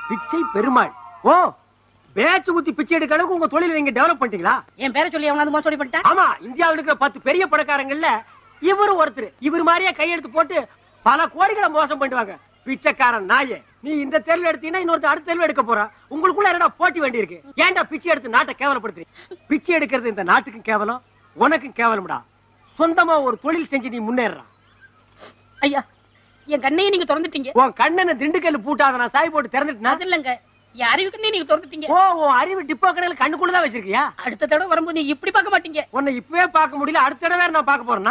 பிச்சை பெருமாள் ஓ பேச்சு குத்தி பிச்சை எடுக்க அளவுக்கு உங்க தொழிலை நீங்க டெவலப் பண்ணிட்டீங்களா என் பேரை சொல்லி அவனாவது மோசடி பண்ணிட்டேன் ஆமா இந்தியாவில் இருக்கிற பத்து பெரிய பணக்காரங்கள்ல இவரு ஒருத்தர் இவர் மாதிரியே கையெடுத்து போட்டு பல கோடிகளை மோசம் பண்ணுவாங்க பிச்சைக்காரன் நாயே நீ இந்த தேர்வு எடுத்தீங்கன்னா இன்னொருத்தர் அடுத்த தேர்வு எடுக்க போறா உங்களுக்குள்ள என்னடா போட்டி வேண்டி இருக்கு ஏன்டா பிச்சை எடுத்து நாட்டை கேவலப்படுத்துறீங்க பிச்சை எடுக்கிறது இந்த நாட்டுக்கும் கேவலம் உனக்கும் கேவலம்டா சொந்தமா ஒரு தொழில் செஞ்சு நீ முன்னேறா ஐயா என் கண்ணையை நீங்க திறந்துட்டீங்க உன் கண்ணனை திண்டுக்கல் பூட்டாத நான் சாய் போட்டு திறந்துட்டுனா அது இல்லங்க என் அறிவு கண்ணையை நீங்க திறந்துட்டீங்க ஓ உன் அறிவு டிப்போ கடையில் கண்ணுக்குள்ளதான் வச்சிருக்கியா அடுத்த தடவை வரும்போது நீங்க இப்படி பார்க்க மாட்டீங்க உன்னை இப்பவே பார்க்க முடியல அடுத்த தடவை வேற நான் பார்க்க போறேன்னா